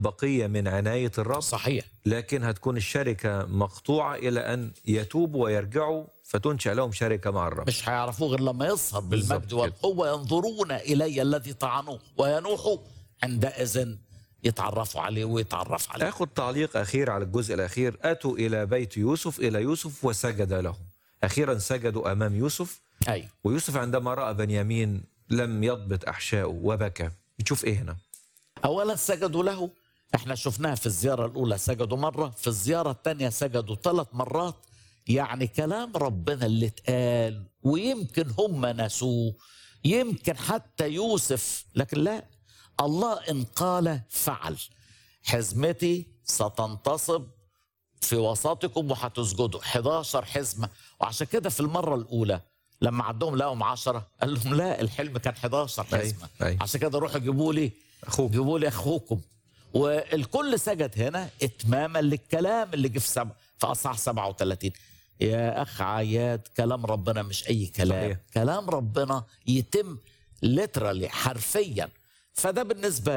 بقية من عناية الرب صحيح لكن هتكون الشركة مقطوعة إلى أن يتوبوا ويرجعوا فتنشأ لهم شركة مع الرب مش هيعرفوه غير لما يظهر بالمجد بالظبط كده. والقوة ينظرون إلي الذي طعنوه وينوحوا عندئذ يتعرفوا عليه ويتعرف عليه أخذ تعليق أخير على الجزء الأخير أتوا إلى بيت يوسف إلى يوسف وسجد له أخيرا سجدوا أمام يوسف أيوه ويوسف عندما رأى بنيامين لم يضبط أحشائه وبكى نشوف إيه هنا أولا سجدوا له احنا شفناها في الزيارة الأولى سجدوا مرة في الزيارة الثانية سجدوا ثلاث مرات يعني كلام ربنا اللي اتقال ويمكن هم نسوه يمكن حتى يوسف لكن لا الله إن قال فعل حزمتي ستنتصب في وسطكم وهتسجدوا 11 حزمة وعشان كده في المرة الأولى لما عدهم لقوا 10 قال لهم لا الحلم كان 11 أيوة، حزمة أيوة. عشان كده روحوا جيبوا لي أخوك جيبوا لي اخوكم والكل سجد هنا اتماما للكلام اللي جه في سبع في اصحاح 37 يا اخ عياد كلام ربنا مش اي كلام صحيح. كلام ربنا يتم ليترالي حرفيا فده بالنسبه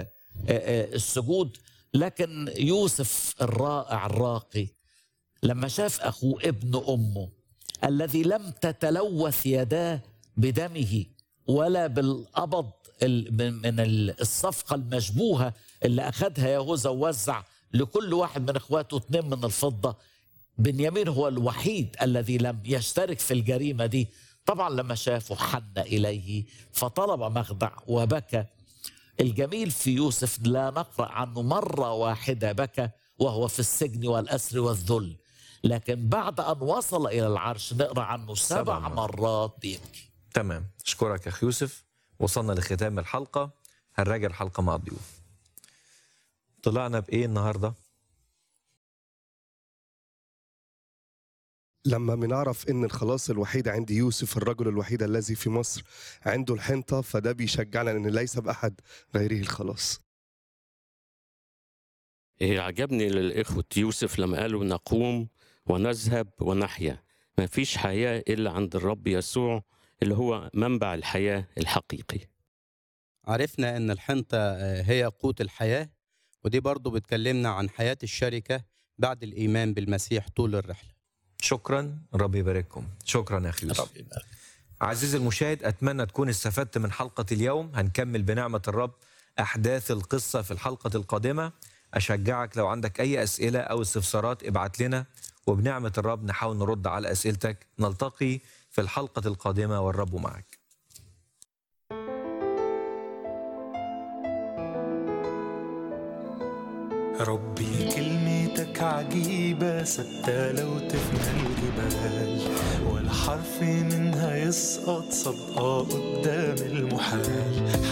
للسجود لكن يوسف الرائع الراقي لما شاف اخوه ابن امه الذي لم تتلوث يداه بدمه ولا بالقبض ال- من من ال- الصفقه المشبوهه اللي اخذها يهوذا ووزع لكل واحد من اخواته اتنين من الفضه بنيامين هو الوحيد الذي لم يشترك في الجريمه دي طبعا لما شافه حن اليه فطلب مخدع وبكى الجميل في يوسف لا نقرا عنه مره واحده بكى وهو في السجن والاسر والذل لكن بعد ان وصل الى العرش نقرا عنه سبع سبع مرات. مرات بيبكي تمام أشكرك يا أخي يوسف وصلنا لختام الحلقة هنراجع الحلقة مع الضيوف طلعنا بإيه النهاردة لما بنعرف ان الخلاص الوحيد عند يوسف الرجل الوحيد الذي في مصر عنده الحنطة فده بيشجعنا ان ليس بأحد غيره الخلاص إيه عجبني للإخوة يوسف لما قالوا نقوم ونذهب ونحيا ما فيش حياة إلا عند الرب يسوع اللي هو منبع الحياة الحقيقي عرفنا ان الحنطة آه، هي قوت الحياة ودي برضو بتكلمنا عن حياة الشركة بعد الإيمان بالمسيح طول الرحلة شكرا ربي يبارككم شكرا يا أخي يوسف رب يبارك. عزيزي المشاهد أتمنى تكون استفدت من حلقة اليوم هنكمل بنعمة الرب أحداث القصة في الحلقة القادمة أشجعك لو عندك أي أسئلة أو استفسارات ابعت لنا وبنعمة الرب نحاول نرد على أسئلتك نلتقي في الحلقة القادمة والرب معك ربي كلمتك عجيبة ثابتة لو تفنى الجبال ولا حرف منها يسقط صدقة قدام المحال